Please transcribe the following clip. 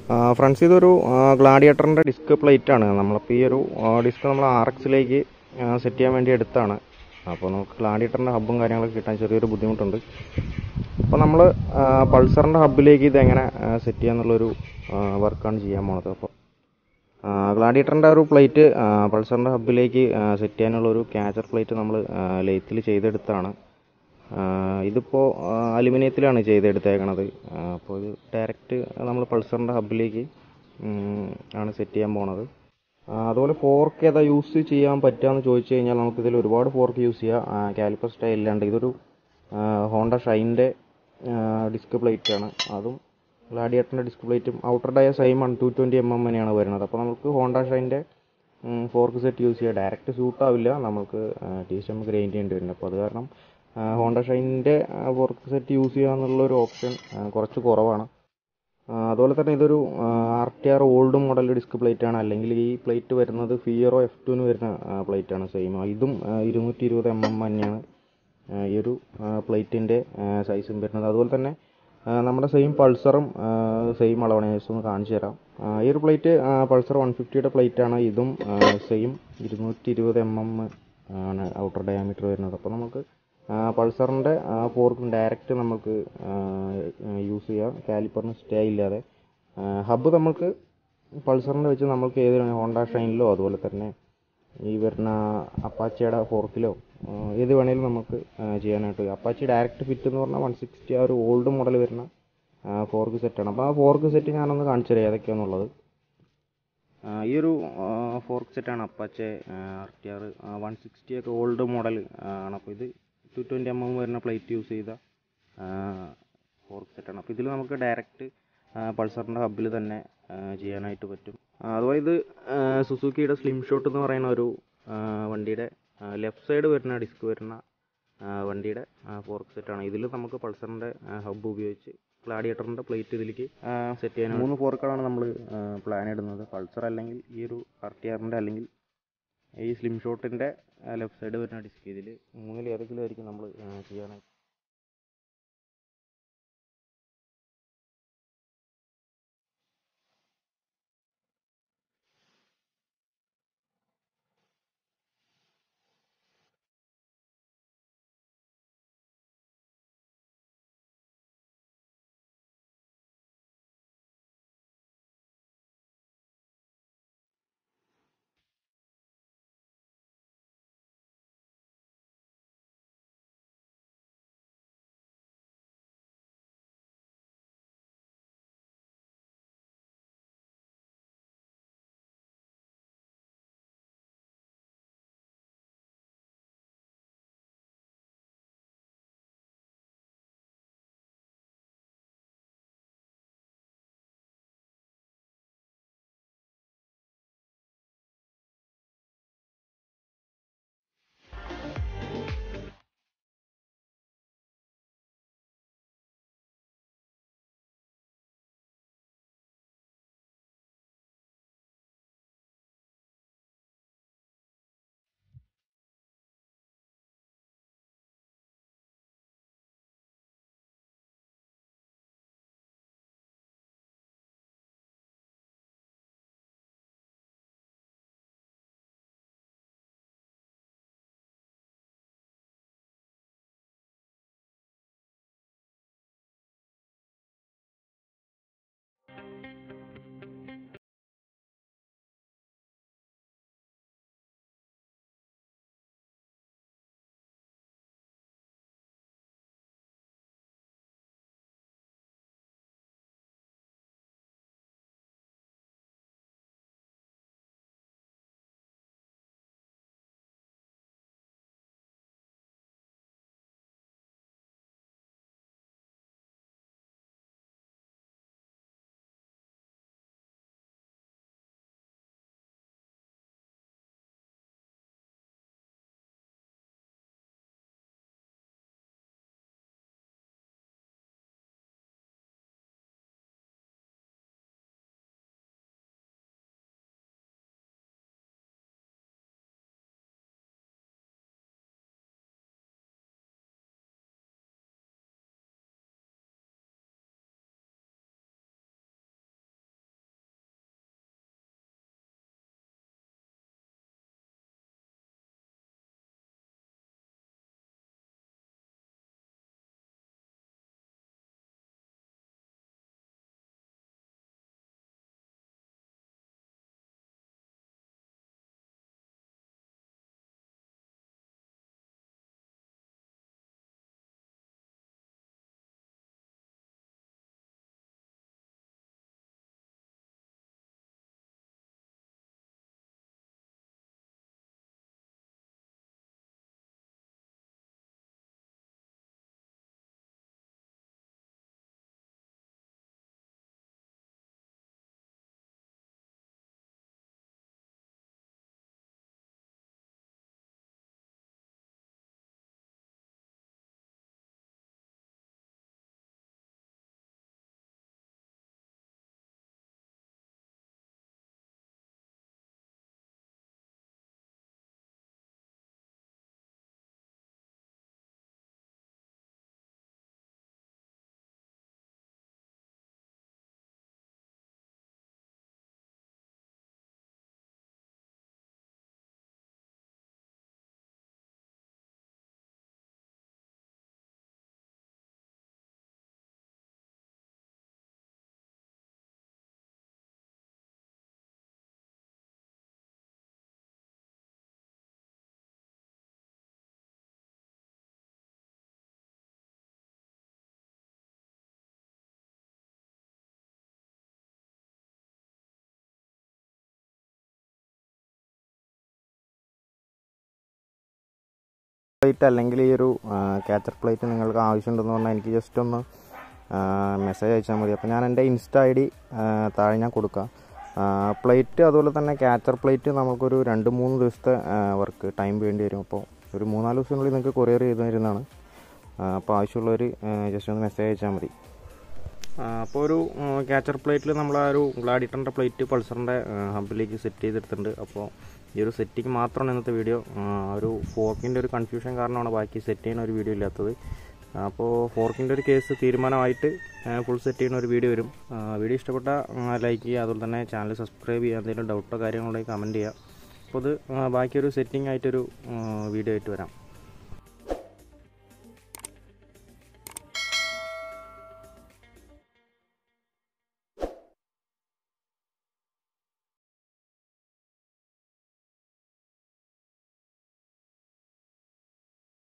friends ഇതൊരു ഗ്ലാഡിയേറ്ററിൻ്റെ disk plate ആണ് നമ്മളിപ്പോൾ ഈ ഒരു ഡിസ്ക് നമ്മൾ ആർ എക്സിലേക്ക് സെറ്റ് ചെയ്യാൻ വേണ്ടി എടുത്താണ് അപ്പോൾ നമുക്ക് ഗ്ലാഡിയേറ്ററിൻ്റെ ഹബ്ബും കാര്യങ്ങളൊക്കെ കിട്ടാൻ ചെറിയൊരു ബുദ്ധിമുട്ടുണ്ട് അപ്പോൾ നമ്മൾ പൾസറിൻ്റെ ഹബ്ബിലേക്ക് ഇത് എങ്ങനെ സെറ്റ് ചെയ്യാന്നുള്ളൊരു വർക്കാണ് ചെയ്യാൻ പോണത് അപ്പോൾ ഗ്ലാഡിയേറ്ററിൻ്റെ ഒരു പ്ലേറ്റ് പൾസറിൻ്റെ ഹബ്ബിലേക്ക് സെറ്റ് ചെയ്യാനുള്ള ഒരു ക്യാച്ചർ പ്ലേറ്റ് നമ്മൾ ലെയ്ത്തിൽ ചെയ്തെടുത്താണ് ഇതിപ്പോൾ അലുമിനിയത്തിലാണ് ചെയ്തെടുത്തേക്കണത് അപ്പോൾ ഇത് ഡയറക്റ്റ് നമ്മൾ പൾസറിൻ്റെ ഹബ്ബിലേക്ക് ആണ് സെറ്റ് ചെയ്യാൻ പോണത് അതുപോലെ ഫോർക്ക് ഏതാ യൂസ് ചെയ്യാൻ പറ്റുകയെന്ന് ചോദിച്ചു കഴിഞ്ഞാൽ നമുക്കിതിൽ ഒരുപാട് ഫോർക്ക് യൂസ് ചെയ്യാം കാലിപ്പർ സ്റ്റൈലിലാണ്ട് ഇതൊരു ഹോണ്ട ഷൈൻ്റെ ഡിസ്ക് പ്ലേറ്റ് ആണ് അതും ഗ്ലാഡിയേറ്ററിൻ്റെ ഡിസ്ക് പ്ലേറ്റും outer dia same one two twenty M M തന്നെയാണ് വരുന്നത് അപ്പോൾ നമുക്ക് ഹോണ്ട ഷൈൻ്റെ ഫോർക്ക് സെറ്റ് യൂസ് ചെയ്യാം ഡയറക്റ്റ് സൂട്ട് ആവില്ല നമുക്ക് ടി സി എം ഗ്രൈൻഡ് ചെയ്യേണ്ടി വരുന്നുണ്ട് അപ്പോൾ അത് കാരണം ഹോണ്ട ഷൈൻ്റെ ഫോർക്ക് സെറ്റ് യൂസ് ചെയ്യുക എന്നുള്ളൊരു ഓപ്ഷൻ കുറച്ച് കുറവാണ് അതുപോലെ തന്നെ ഇതൊരു R T R old model disc plate ആണ് അല്ലെങ്കിൽ ഈ പ്ലേറ്റ് വരുന്നത് ഫിയറോ എഫ് ടുന്ന് വരുന്ന പ്ലേറ്റ് ആണ് സെയിം ഇതും ഇരുന്നൂറ്റി ഇരുപത് എം എം തന്നെയാണ് ഈ ഒരു പ്ലേറ്റിൻ്റെ സൈസും വരുന്നത് അതുപോലെ തന്നെ നമ്മുടെ സെയിം പൾസറും സെയിം അളവാണ് ഞാൻ ജസ്റ്റ് ഒന്ന് കാണിച്ചു തരാം ഈ ഒരു പ്ലേറ്റ് പൾസർ വൺ ഫിഫ്റ്റിയുടെ പ്ലേറ്റ് ആണ് ഇതും സെയിം ഇരുന്നൂറ്റി ഇരുപത് എം എം ആണ് ഔട്ടർ ഡയാമീറ്റർ വരുന്നത് അപ്പോൾ നമുക്ക് പൾസറിൻ്റെ ഫോർക്കും ഡയറക്റ്റ് നമുക്ക് യൂസ് ചെയ്യാം കാലിപ്പറിന് സ്റ്റേ ഇല്ലാതെ ഹബ്ബ് നമുക്ക് പൾസറിൻ്റെ വെച്ച് നമുക്ക് ഏത് ഹോണ്ട ഷൈനിലോ അതുപോലെ തന്നെ ഈ വരുന്ന അപ്പാച്ചയുടെ ഫോർക്കിലോ ഏത് വേണേലും നമുക്ക് ചെയ്യാനായിട്ട് അപ്പാച്ചി ഡയറക്റ്റ് ഫിറ്റ് എന്ന് പറഞ്ഞാൽ വൺ സിക്സ്റ്റി ആ ഒരു ഓൾഡ് മോഡൽ വരുന്ന ഫോർക്ക് സെറ്റാണ് അപ്പോൾ ആ ഫോർക്ക് സെറ്റ് ഞാനൊന്ന് കാണിച്ചു തരാം ഏതൊക്കെയാണെന്നുള്ളത് ഈ ഒരു ഫോർക്ക് സെറ്റാണ് Apache R T R one sixty ഒക്കെ ഓൾഡ് മോഡൽ ആണ് അപ്പോൾ ഇത് ടു ട്വൻറ്റി എം എം വരുന്ന പ്ലേറ്റ് യൂസ് ചെയ്ത ഫോർക്ക് സെറ്റാണ് അപ്പോൾ ഇതിൽ നമുക്ക് ഡയറക്റ്റ് പൾസറിൻ്റെ ഹബ്ബിൽ തന്നെ ചെയ്യാനായിട്ട് പറ്റും അതുപോലെ ഇത് സുസുക്കിയുടെ സ്ലിം ഷോട്ട് എന്ന് പറയുന്ന ഒരു വണ്ടിയുടെ ലെഫ്റ്റ് സൈഡ് വരുന്ന ഡിസ്ക് വരുന്ന വണ്ടിയുടെ ഫോർക്ക് സെറ്റാണ് ഇതിൽ നമുക്ക് പൾസറിൻ്റെ ഹബ്ബ് ഉപയോഗിച്ച് ഗ്ലാഡിയേറ്ററിൻ്റെ പ്ലേറ്റ് ഇതിലേക്ക് സെറ്റ് ചെയ്യാൻ മൂന്ന് ഫോർക്കുകളാണ് നമ്മൾ പ്ലാൻ ഇടുന്നത് പൾസർ അല്ലെങ്കിൽ ഈ ഒരു ആർ ടി ആറിൻ്റെ അല്ലെങ്കിൽ ഈ സ്ലിം ഷോട്ടിൻ്റെ ലെഫ്റ്റ് സൈഡ് വരുന്ന ഡിസ്ക് ഇതിൽ മൂന്നിൽ ഏതെങ്കിലും ആയിരിക്കും നമ്മൾ ചെയ്യാനായിട്ട് പ്ലേറ്റ് അല്ലെങ്കിൽ ഈ ഒരു ക്യാച്ചർ പ്ലേറ്റ് നിങ്ങൾക്ക് ആവശ്യമുണ്ടെന്ന് പറഞ്ഞാൽ എനിക്ക് ജസ്റ്റ് ഒന്ന് മെസ്സേജ് അയച്ചാൽ മതി അപ്പോൾ ഞാൻ എൻ്റെ ഇൻസ്റ്റ ഐ ഡി താഴെ ഞാൻ കൊടുക്കാം പ്ലേറ്റ് അതുപോലെ തന്നെ ക്യാച്ചർ പ്ലേറ്റ് നമുക്കൊരു രണ്ട് മൂന്ന് ദിവസത്തെ വർക്ക് ടൈം വേണ്ടി വരും അപ്പോൾ ഒരു മൂന്നാല് ദിവസത്തിനുള്ളിൽ നിങ്ങൾക്ക് കൊറിയർ ചെയ്ത് തരുന്നതാണ് അപ്പോൾ ആവശ്യമുള്ളവർ ജസ്റ്റ് ഒന്ന് മെസ്സേജ് അയച്ചാൽ മതി അപ്പോൾ ഒരു ക്യാച്ചർ പ്ലേറ്റിൽ നമ്മൾ ആ ഒരു ഗ്ലാഡിറ്ററിൻ്റെ പ്ലേറ്റ് പൾസറിൻ്റെ ഹബിലേക്ക് സെറ്റ് ചെയ്തെടുത്തിട്ടുണ്ട് അപ്പോൾ ഈ ഒരു സെറ്റിങ് മാത്രമാണ് ഇന്നത്തെ വീഡിയോ ഒരു ഫോർക്കിൻ്റെ ഒരു കൺഫ്യൂഷൻ കാരണമാണ് ബാക്കി സെറ്റ് ചെയ്യുന്ന ഒരു വീഡിയോ ഇല്ലാത്തത് അപ്പോൾ ഫോർക്കിൻ്റെ ഒരു കേസ് തീരുമാനമായിട്ട് ഫുൾ സെറ്റ് ചെയ്യുന്ന ഒരു വീഡിയോ വരും വീഡിയോ ഇഷ്ടപ്പെട്ട ലൈക്ക് ചെയ്യുക അതുപോലെ തന്നെ ചാനൽ സബ്സ്ക്രൈബ് ചെയ്യുക എന്തെങ്കിലും ഡൗട്ടോ കാര്യങ്ങളുണ്ടെങ്കിൽ കമൻറ്റ് ചെയ്യുക അപ്പോൾ ഇത് ബാക്കി ഒരു സെറ്റിംഗ് ആയിട്ടൊരു വീഡിയോ ആയിട്ട് വരാം